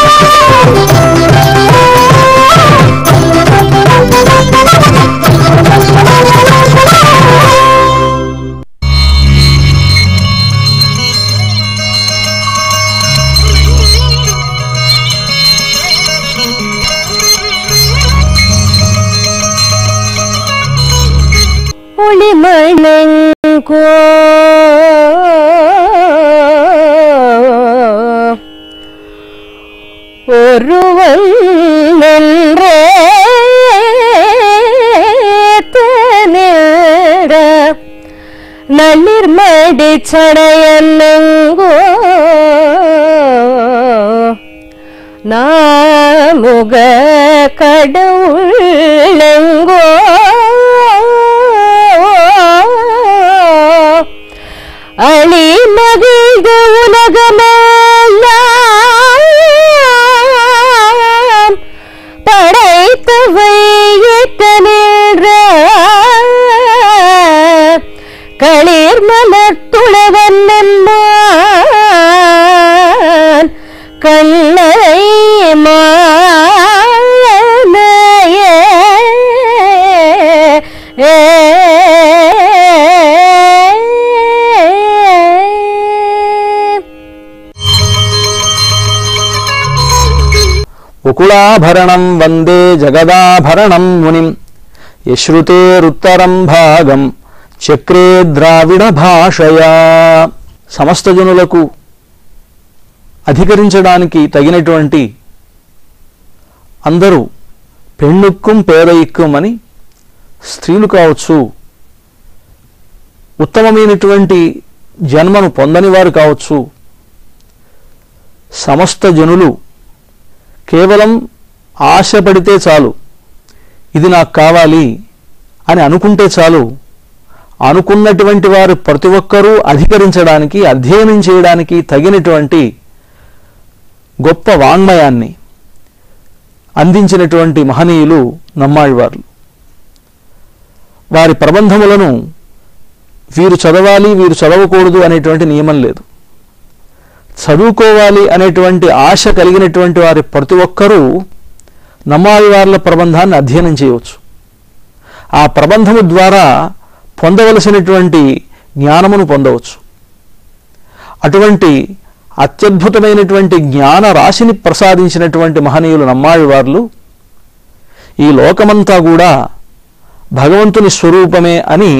ஒளிமணங்கோ ஒருவன் நின்றே தனிட நளிர்மடி சடையன்னங்கோ நாமுக கடவுளெங்கோ அழி மகிழ்ந்த உலகமெல்லாம் படைத்தவை ஏற்க நின்ற களிர் மலர் துளவன் நம்மான் கண்ணரை மாலையே ఉకుళాభరణం వందే జగదాభరణం మునిం యశ్రుతేరుత్తరం భాగం చక్రే ద్రావిడ భాషయా సమస్త జనులకు అధికరించడానికి తగినటువంటి అందరూ పెళ్ళుక్కుం పేదయిక్కుం అని స్త్రీలు కావచ్చు ఉత్తమమైనటువంటి జన్మను పొందని వారు కావచ్చు సమస్త జనులు కేవలం ఆశపడితే చాలు ఇది నాకు కావాలి అని అనుకుంటే చాలు అనుకున్నటువంటి వారు ప్రతి ఒక్కరూ అధికరించడానికి అధ్యయనం చేయడానికి తగినటువంటి గొప్ప వాంగ్మయాన్ని అందించినటువంటి మహనీయులు నమ్మాళ్ళవార్లు వారి ప్రబంధములను వీరు చదవాలి వీరు చదవకూడదు అనేటువంటి నియమం లేదు చదువుకోవాలి అనేటువంటి ఆశ కలిగినటువంటి వారి ప్రతి ఒక్కరూ నమ్మాళ్ళవార్ల ప్రబంధాన్ని అధ్యయనం చేయవచ్చు ఆ ప్రబంధము ద్వారా పొందవలసినటువంటి జ్ఞానమును పొందవచ్చు అటువంటి అత్యద్భుతమైనటువంటి జ్ఞాన రాశిని ప్రసాదించినటువంటి మహనీయులు నమ్మాళ్ళవార్లు ఈ లోకమంతా కూడా భగవంతుని స్వరూపమే అని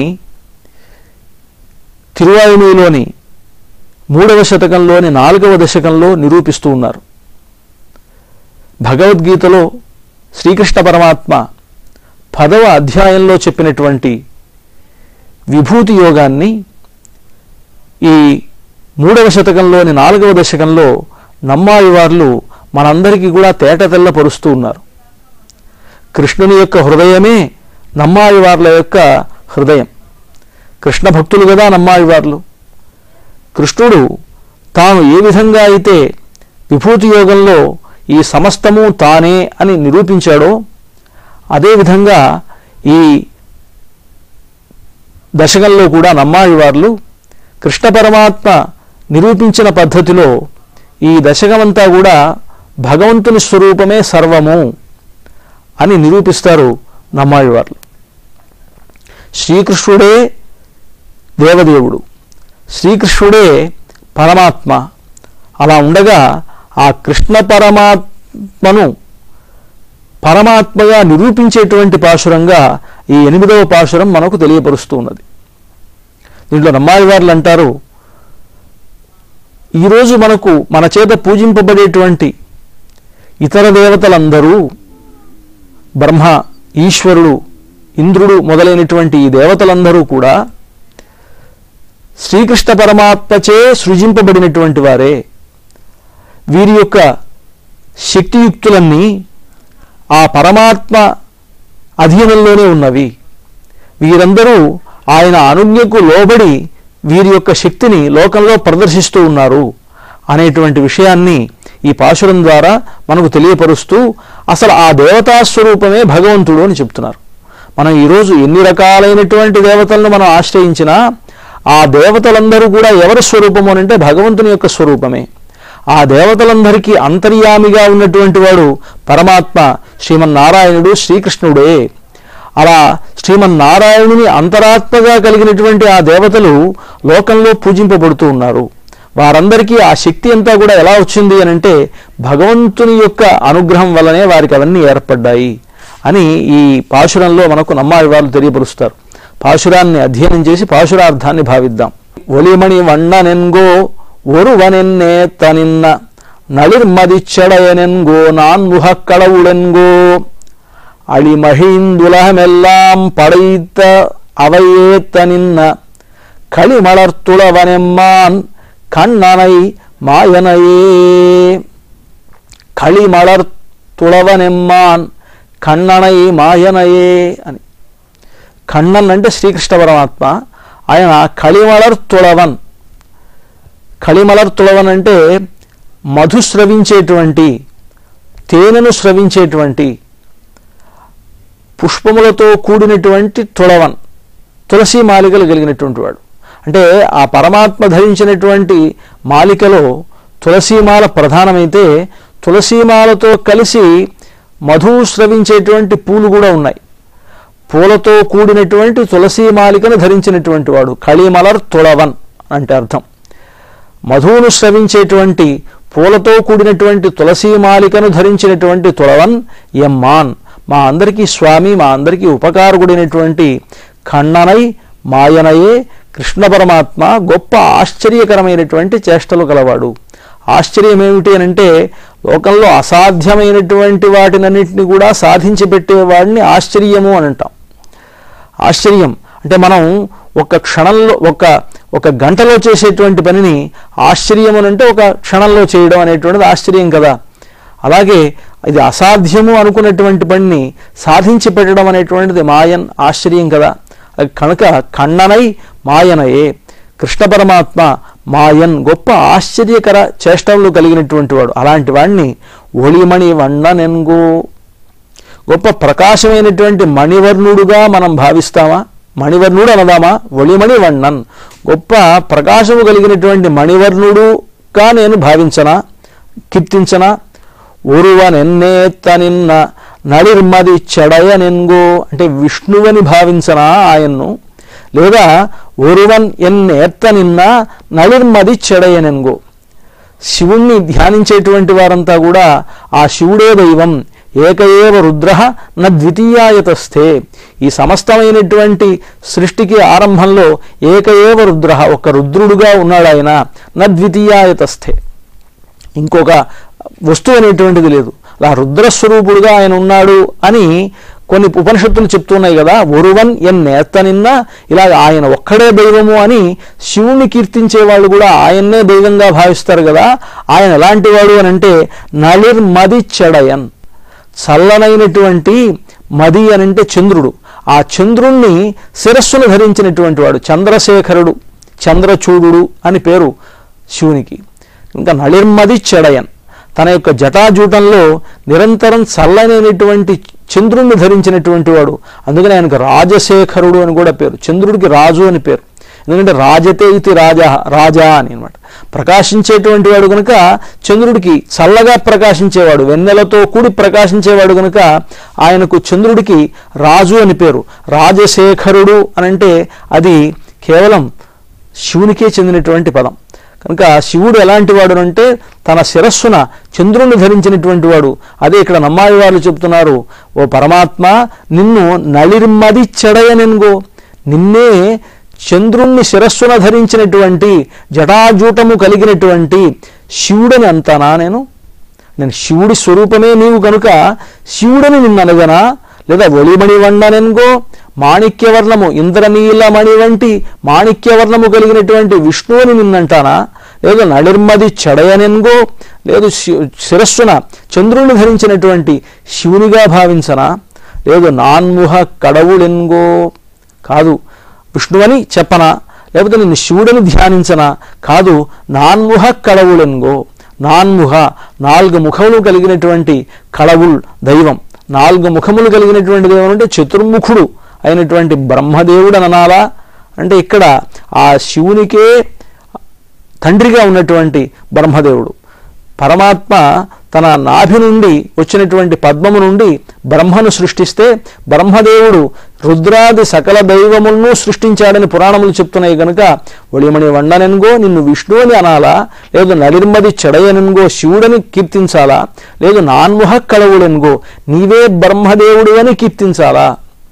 తిరువాయునిలోని మూడవ శతకంలోని నాలుగవ దశకంలో నిరూపిస్తూ ఉన్నారు భగవద్గీతలో శ్రీకృష్ణ పరమాత్మ పదవ అధ్యాయంలో చెప్పినటువంటి విభూతి యోగాన్ని ఈ మూడవ శతకంలోని నాలుగవ దశకంలో నమ్మాయి వార్లు మనందరికీ కూడా తేట తెల్లపరుస్తూ ఉన్నారు కృష్ణుని యొక్క హృదయమే నమ్మాయి వార్ల యొక్క హృదయం కృష్ణ భక్తులు కదా నమ్మాయి వార్లు కృష్ణుడు తాను ఏ విధంగా అయితే విభూతి యోగంలో ఈ సమస్తము తానే అని నిరూపించాడో అదేవిధంగా ఈ దశకంలో కూడా నమ్మాయి వార్లు కృష్ణ పరమాత్మ నిరూపించిన పద్ధతిలో ఈ దశకమంతా కూడా భగవంతుని స్వరూపమే సర్వము అని నిరూపిస్తారు నమ్మాయి వార్లు శ్రీకృష్ణుడే దేవదేవుడు శ్రీకృష్ణుడే పరమాత్మ అలా ఉండగా ఆ కృష్ణ పరమాత్మను పరమాత్మగా నిరూపించేటువంటి పాశురంగా ఈ ఎనిమిదవ పాశురం మనకు తెలియపరుస్తూ ఉన్నది దీంట్లో నమ్మాయి వార్లు అంటారు ఈరోజు మనకు మన చేత పూజింపబడేటువంటి ఇతర దేవతలందరూ బ్రహ్మ ఈశ్వరుడు ఇంద్రుడు మొదలైనటువంటి ఈ దేవతలందరూ కూడా శ్రీకృష్ణ పరమాత్మచే సృజింపబడినటువంటి వారే వీరి యొక్క శక్తియుక్తులన్నీ ఆ పరమాత్మ అధీనంలోనే ఉన్నవి వీరందరూ ఆయన అనుజ్ఞకు లోబడి వీరి యొక్క శక్తిని లోకంలో ప్రదర్శిస్తూ ఉన్నారు అనేటువంటి విషయాన్ని ఈ పాశురం ద్వారా మనకు తెలియపరుస్తూ అసలు ఆ దేవతా స్వరూపమే భగవంతుడు అని చెప్తున్నారు మనం ఈరోజు ఎన్ని రకాలైనటువంటి దేవతలను మనం ఆశ్రయించినా ఆ దేవతలందరూ కూడా ఎవరి స్వరూపము అని అంటే భగవంతుని యొక్క స్వరూపమే ఆ దేవతలందరికీ అంతర్యామిగా ఉన్నటువంటి వాడు పరమాత్మ శ్రీమన్నారాయణుడు శ్రీకృష్ణుడే అలా శ్రీమన్నారాయణుని అంతరాత్మగా కలిగినటువంటి ఆ దేవతలు లోకంలో పూజింపబడుతూ ఉన్నారు వారందరికీ ఆ శక్తి అంతా కూడా ఎలా వచ్చింది అని అంటే భగవంతుని యొక్క అనుగ్రహం వల్లనే వారికి అవన్నీ ఏర్పడ్డాయి అని ఈ పాశురంలో మనకు నమ్మాయి వాళ్ళు తెలియపరుస్తారు పాశురాన్ని అధ్యయనం చేసి పాశురార్థాన్ని భావిద్దాం ఒలిమణి వಣ್ಣనెన్గో ఒరువనెన్నే తనిన్న నళిర్మదిచ్చడయనెన్గో నాన్ముహ కడవుడెన్గో அழிமகிழ்ந்துலகமெல்லாம் படைத்த அவையேத்த நின்ன களிமலர்த்துளவனெம்மான் கண்ணனை மாயனையே களிమలర్తుళవనెమ్మాన్ కన్ననై మాయనయే అని కన్నన్ అంటే శ్రీకృష్ణ పరమాత్మ ఆయన కళిమలర్ తుళవన్ కళిమలర్ తుళవన్ అంటే మధు స్రవించేటువంటి తేనెను స్రవించేటువంటి పుష్పములతో కూడినటువంటి తుళవన్ తులసి మాలికలు కలిగినటువంటి వాడు అంటే ఆ పరమాత్మ ధరించినటువంటి మాలికలో తులసీమాల ప్రధానమైతే తులసీమాలతో కలిసి మధువు స్రవించేటువంటి పూలు కూడా ఉన్నాయి పూలతో కూడినటువంటి తులసీ మాలికను ధరించినటువంటి వాడు కళిమలర్ తుళవన్ అంటే అర్థం మధువును స్రవించేటువంటి పూలతో కూడినటువంటి తులసీ మాలికను ధరించినటువంటి తుళవన్ ఎమ్మాన్ మా అందరికీ స్వామి మా అందరికీ ఉపకారకుడైనటువంటి ఖండనై మాయనయే కృష్ణ పరమాత్మ గొప్ప ఆశ్చర్యకరమైనటువంటి చేష్టలు కలవాడు ఆశ్చర్యం ఏమిటి అని అంటే లోకంలో అసాధ్యమైనటువంటి వాటినన్నింటినీ కూడా సాధించి పెట్టేవాడిని ఆశ్చర్యము అని అంటాం ఆశ్చర్యం అంటే మనం ఒక క్షణంలో ఒక ఒక గంటలో చేసేటువంటి పనిని ఆశ్చర్యం అని అంటే ఒక క్షణంలో చేయడం అనేటువంటిది ఆశ్చర్యం కదా అలాగే ఇది అసాధ్యము అనుకున్నటువంటి పనిని సాధించి పెట్టడం అనేటువంటిది మాయన్ ఆశ్చర్యం కదా అది కనుక కన్ననై మాయనయే కృష్ణ పరమాత్మ మాయన్ గొప్ప ఆశ్చర్యకర చేష్టలు కలిగినటువంటి వాడు అలాంటి వాడిని ఒలిమణి వండనెన్గో గొప్ప ప్రకాశమైనటువంటి మణివర్ణుడుగా మనం భావిస్తామా మణివర్ణుడు అనదామా ఒలిమణి వర్ణన్ గొప్ప ప్రకాశము కలిగినటువంటి మణివర్ణుడుగా నేను భావించనా కీర్తించనా ఒరువనెన్నేత్త నిన్న నడిర్మది చెడయనెన్గో అంటే విష్ణువని భావించనా ఆయన్ను లేదా ఒరువన్ ఎన్నేత్త నిన్న నడిర్మది చెడయనెన్గో శివుణ్ణి ధ్యానించేటువంటి వారంతా కూడా ఆ శివుడే దైవం ఏకయేవ రుద్ర న ద్వితీయాయతస్థే ఈ సమస్తమైనటువంటి సృష్టికి ఆరంభంలో ఏకయేవ రుద్ర ఒక రుద్రుడుగా ఉన్నాడు ఆయన న ద్వితీయాయతస్థే ఇంకొక వస్తువు అనేటువంటిది లేదు అలా రుద్రస్వరూపుడుగా ఆయన ఉన్నాడు అని కొన్ని ఉపనిషత్తులు చెప్తున్నాయి కదా ఒరువన్ ఎన్ నిన్న ఇలా ఆయన ఒక్కడే దైవము అని శివుణ్ణి కీర్తించే వాళ్ళు కూడా ఆయన్నే దైవంగా భావిస్తారు కదా ఆయన ఎలాంటి వాడు అని అంటే నళిర్మది చెడయన్ చల్లనైనటువంటి మది అని అంటే చంద్రుడు ఆ చంద్రుణ్ణి శిరస్సును ధరించినటువంటి వాడు చంద్రశేఖరుడు చంద్రచూడు అని పేరు శివునికి ఇంకా నళిర్మది చెడయన్ తన యొక్క జటాజూటంలో నిరంతరం చల్లనైనటువంటి చంద్రుణ్ణి ధరించినటువంటి వాడు అందుకని ఆయనకు రాజశేఖరుడు అని కూడా పేరు చంద్రుడికి రాజు అని పేరు ఎందుకంటే రాజతే ఇది రాజా రాజా అని అనమాట ప్రకాశించేటువంటి వాడు కనుక చంద్రుడికి చల్లగా ప్రకాశించేవాడు వెన్నెలతో కూడి ప్రకాశించేవాడు కనుక ఆయనకు చంద్రుడికి రాజు అని పేరు రాజశేఖరుడు అని అంటే అది కేవలం శివునికే చెందినటువంటి పదం కనుక శివుడు ఎలాంటి వాడు అంటే తన శిరస్సున చంద్రుణ్ణి ధరించినటువంటి వాడు అదే ఇక్కడ నమ్మాయి వాళ్ళు చెప్తున్నారు ఓ పరమాత్మ నిన్ను నళిర్మది చెడయనెన్గో నిన్నే చంద్రుణ్ణి శిరస్సున ధరించినటువంటి జటాజూటము కలిగినటువంటి శివుడని అంతానా నేను నేను శివుడి స్వరూపమే నీవు కనుక శివుడని నిన్ను అనగనా లేదా ఒలిమణి వండనెన్గో మాణిక్యవర్ణము ఇంద్రనీలమణి వంటి మాణిక్యవర్ణము కలిగినటువంటి విష్ణువుని నిన్నంటానా లేదు నడిర్మది చెడయనెన్గో లేదు శి- శిరస్సున చంద్రుని ధరించినటువంటి శివునిగా భావించనా లేదు నాన్ముహ కడవులెన్గో కాదు విష్ణువని చెప్పనా లేకపోతే నిన్ను శివుడని ధ్యానించనా కాదు నాన్ముహ కడవులెన్గో నాన్ముహ నాలుగు ముఖములు కలిగినటువంటి కడవుల్ దైవం నాలుగు ముఖములు కలిగినటువంటి దైవం అంటే చతుర్ముఖుడు అయినటువంటి బ్రహ్మదేవుడు అనాలా అంటే ఇక్కడ ఆ శివునికే తండ్రిగా ఉన్నటువంటి బ్రహ్మదేవుడు పరమాత్మ తన నాభి నుండి వచ్చినటువంటి పద్మము నుండి బ్రహ్మను సృష్టిస్తే బ్రహ్మదేవుడు రుద్రాది సకల దైవములను సృష్టించాడని పురాణములు చెప్తున్నాయి గనుక ఒళిమణి వండనెనుగో నిన్ను విష్ణువుని అనాలా లేదు నలిర్మది చెడయనెనుగో శివుడని కీర్తించాలా లేదు నాన్ముఖ కళవుడెనుగో నీవే బ్రహ్మదేవుడు అని కీర్తించాలా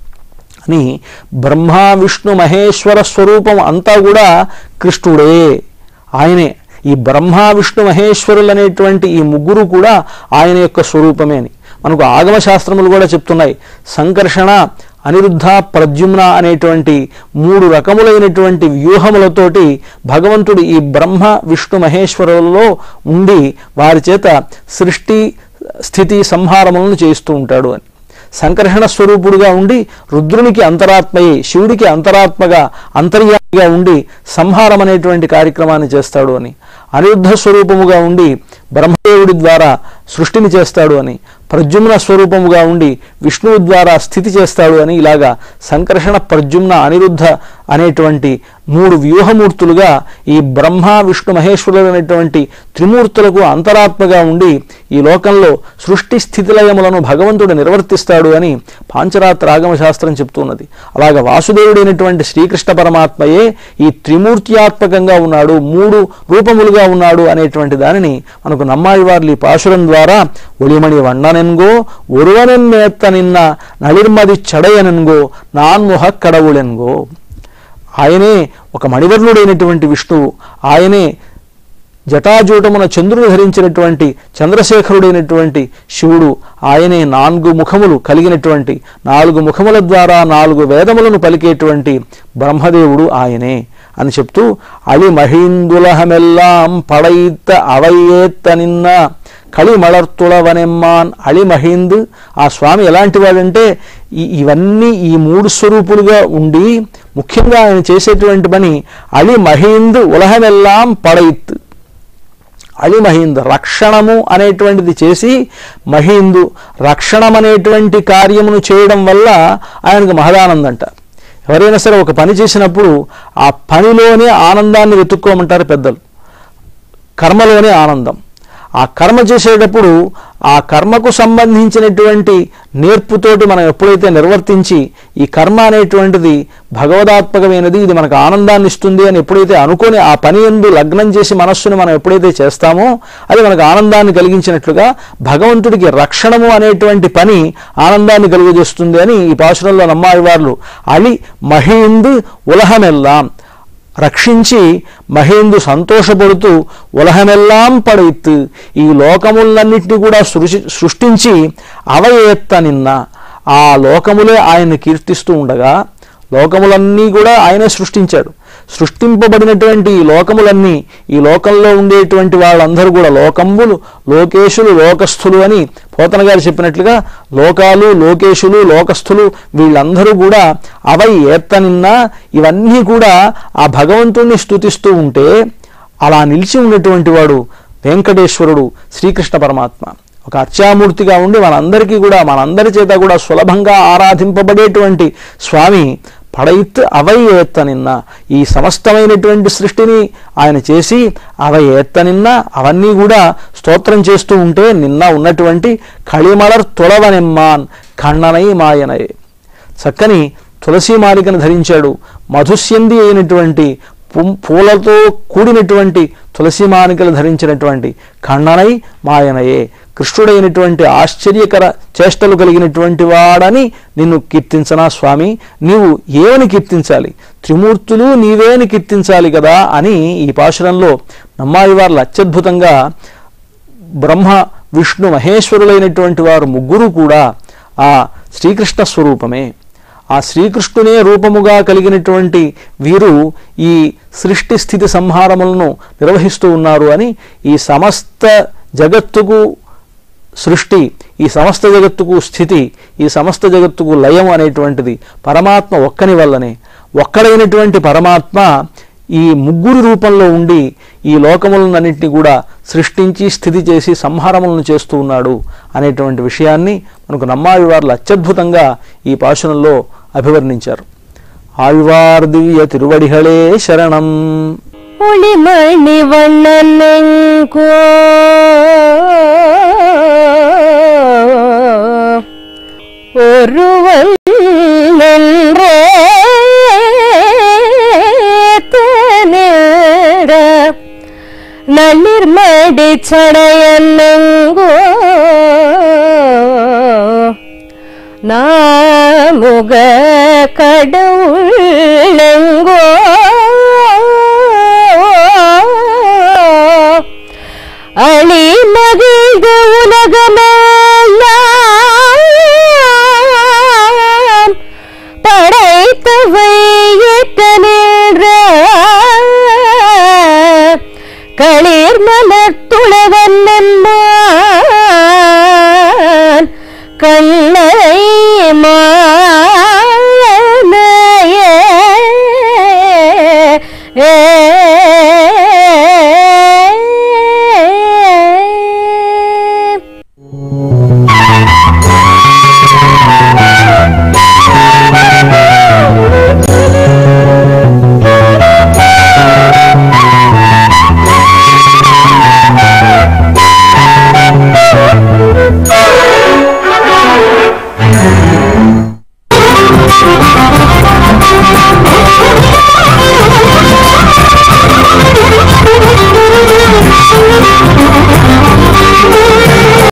అని బ్రహ్మ విష్ణు మహేశ్వర స్వరూపం అంతా కూడా కృష్ణుడే ఆయనే ఈ బ్రహ్మ విష్ణు మహేశ్వరులు అనేటువంటి ఈ ముగ్గురు కూడా ఆయన యొక్క స్వరూపమే అని మనకు ఆగమ శాస్త్రములు కూడా చెప్తున్నాయి సంకర్షణ అనిరుద్ధ ప్రద్యుమ్న అనేటువంటి మూడు రకములైనటువంటి వ్యూహములతోటి భగవంతుడు ఈ బ్రహ్మ విష్ణు మహేశ్వరులలో ఉండి వారి చేత సృష్టి స్థితి సంహారములను చేస్తూ ఉంటాడు అని సంకర్షణ స్వరూపుడుగా ఉండి రుద్రునికి అంతరాత్మయే శివుడికి అంతరాత్మగా అంతర్యామిగా ఉండి సంహారం అనేటువంటి కార్యక్రమాన్ని చేస్తాడు అని అనిరుద్ధ స్వరూపముగా ఉండి బ్రహ్మదేవుడి ద్వారా సృష్టిని చేస్తాడు అని ప్రద్యుమ్న స్వరూపముగా ఉండి విష్ణువు ద్వారా స్థితి చేస్తాడు అని ఇలాగా సంకర్షణ ప్రద్యుమ్న అనిరుద్ధ అనేటువంటి మూడు వ్యూహమూర్తులుగా ఈ బ్రహ్మ విష్ణు మహేశ్వరులు అనేటువంటి త్రిమూర్తులకు అంతరాత్మగా ఉండి ఈ లోకంలో సృష్టి స్థితిలయములను భగవంతుడు నిర్వర్తిస్తాడు అని పాంచరాత్ర ఆగమ శాస్త్రం చెప్తున్నది అలాగ వాసుదేవుడైనటువంటి శ్రీకృష్ణ పరమాత్మయే ఈ త్రిమూర్త్యాత్మకంగా ఉన్నాడు మూడు రూపములుగా ఉన్నాడు అనేటువంటి దానిని మనకు నమ్మాయివార్లి పాశురం ద్వారా ఒలిమణి వండనెన్గో ఒరువనెన్నేత్త నిన్న నళిర్మది చడయనెన్గో నాన్ముహ కడవులెన్గో ఆయనే ఒక మణివర్ణుడైనటువంటి విష్ణువు ఆయనే జటాజూటమున చంద్రుని ధరించినటువంటి చంద్రశేఖరుడైనటువంటి శివుడు ఆయనే నాలుగు ముఖములు కలిగినటువంటి నాలుగు ముఖముల ద్వారా నాలుగు వేదములను పలికేటువంటి బ్రహ్మదేవుడు ఆయనే అని చెప్తూ అళి మహీందులహమెల్లాం పడయిత్త అవయేత్త నిన్న కలిమళర్తుళవనెమ్మాన్ అళి మహీంద్ ఆ స్వామి ఎలాంటి వాడంటే ఈ ఇవన్నీ ఈ మూడు స్వరూపులుగా ఉండి ముఖ్యంగా ఆయన చేసేటువంటి పని అళి మహీంద్ ఉలహమెల్లాం పడయిత్ అలి మహీంద్ రక్షణము అనేటువంటిది చేసి మహీందు రక్షణం అనేటువంటి కార్యమును చేయడం వల్ల ఆయనకు మహదానందంట ఎవరైనా సరే ఒక పని చేసినప్పుడు ఆ పనిలోనే ఆనందాన్ని వెతుక్కోమంటారు పెద్దలు కర్మలోనే ఆనందం ఆ కర్మ చేసేటప్పుడు ఆ కర్మకు సంబంధించినటువంటి నేర్పుతోటి మనం ఎప్పుడైతే నిర్వర్తించి ఈ కర్మ అనేటువంటిది భగవదాత్మకమైనది ఇది మనకు ఆనందాన్ని ఇస్తుంది అని ఎప్పుడైతే అనుకొని ఆ పని ఎందు లగ్నం చేసి మనస్సుని మనం ఎప్పుడైతే చేస్తామో అది మనకు ఆనందాన్ని కలిగించినట్లుగా భగవంతుడికి రక్షణము అనేటువంటి పని ఆనందాన్ని కలుగజేస్తుంది అని ఈ పాశురంలో నమ్మాయి వాళ్ళు అలి మహీంద్ ఉలహమెల్లాం రక్షించి మహేందు సంతోషపడుతూ ఉలహమెల్లాం పడైత్ ఈ లోకములన్నింటినీ కూడా సృష్టి సృష్టించి అవయేత్త నిన్న ఆ లోకములే ఆయన్ని కీర్తిస్తూ ఉండగా లోకములన్నీ కూడా ఆయనే సృష్టించాడు సృష్టింపబడినటువంటి ఈ లోకములన్నీ ఈ లోకంలో ఉండేటువంటి వాళ్ళందరూ కూడా లోకంబులు లోకేశులు లోకస్థులు అని పోతన గారు చెప్పినట్లుగా లోకాలు లోకేశులు లోకస్థులు వీళ్ళందరూ కూడా అవై ఏత్తనిన్నా ఇవన్నీ కూడా ఆ భగవంతుణ్ణి స్తుతిస్తూ ఉంటే అలా నిలిచి ఉన్నటువంటి వాడు వెంకటేశ్వరుడు శ్రీకృష్ణ పరమాత్మ ఒక అర్చామూర్తిగా ఉండి మనందరికీ కూడా మనందరి చేత కూడా సులభంగా ఆరాధింపబడేటువంటి స్వామి పడయిత్ అవై ఏత్త నిన్న ఈ సమస్తమైనటువంటి సృష్టిని ఆయన చేసి అవై ఏత్త నిన్న అవన్నీ కూడా స్తోత్రం చేస్తూ ఉంటే నిన్న ఉన్నటువంటి కళిమలర్ తులవనెమ్మాన్ ఖండనై మాయనై చక్కని తులసి మాలికను ధరించాడు మధుస్యంది అయినటువంటి పు- పూలతో కూడినటువంటి తులసి మాలికలు ధరించినటువంటి ఖండనై మాయనయే కృష్ణుడైనటువంటి ఆశ్చర్యకర చేష్టలు కలిగినటువంటి వాడని నిన్ను కీర్తించనా స్వామి నీవు ఏమని కీర్తించాలి త్రిమూర్తులు నీవేని కీర్తించాలి కదా అని ఈ పాశురంలో నమ్మాయి వార్లు అత్యద్భుతంగా బ్రహ్మ విష్ణు మహేశ్వరులైనటువంటి వారు ముగ్గురు కూడా ఆ శ్రీకృష్ణ స్వరూపమే ఆ శ్రీకృష్ణునే రూపముగా కలిగినటువంటి వీరు ఈ సృష్టి స్థితి సంహారములను నిర్వహిస్తూ ఉన్నారు అని ఈ సమస్త జగత్తుకు సృష్టి ఈ సమస్త జగత్తుకు స్థితి ఈ సమస్త జగత్తుకు లయం అనేటువంటిది పరమాత్మ ఒక్కని వల్లనే ఒక్కడైనటువంటి పరమాత్మ ఈ ముగ్గురు రూపంలో ఉండి ఈ లోకములన్నింటినీ కూడా సృష్టించి స్థితి చేసి సంహారములను చేస్తూ ఉన్నాడు అనేటువంటి విషయాన్ని మనకు నమ్మావి వార్లు అత్యద్భుతంగా ఈ పాశనంలో అభివర్ణించారు ఆళ్వార్ దివ్య తిరువడిహళే శరణం ஒளிமணி வண்ணனெங்கோ ஒருவன் நின்றே தனிட நளிர் மடி சடையன்னெங்கோ நாமுக கடவுளெங்கோ அழி மகிழ்ந்த உலகமெல்லாம் படைத்தவை ஏற்ற நின்ற களிர் மலர் துளவன் என்பான் கண்ணை மா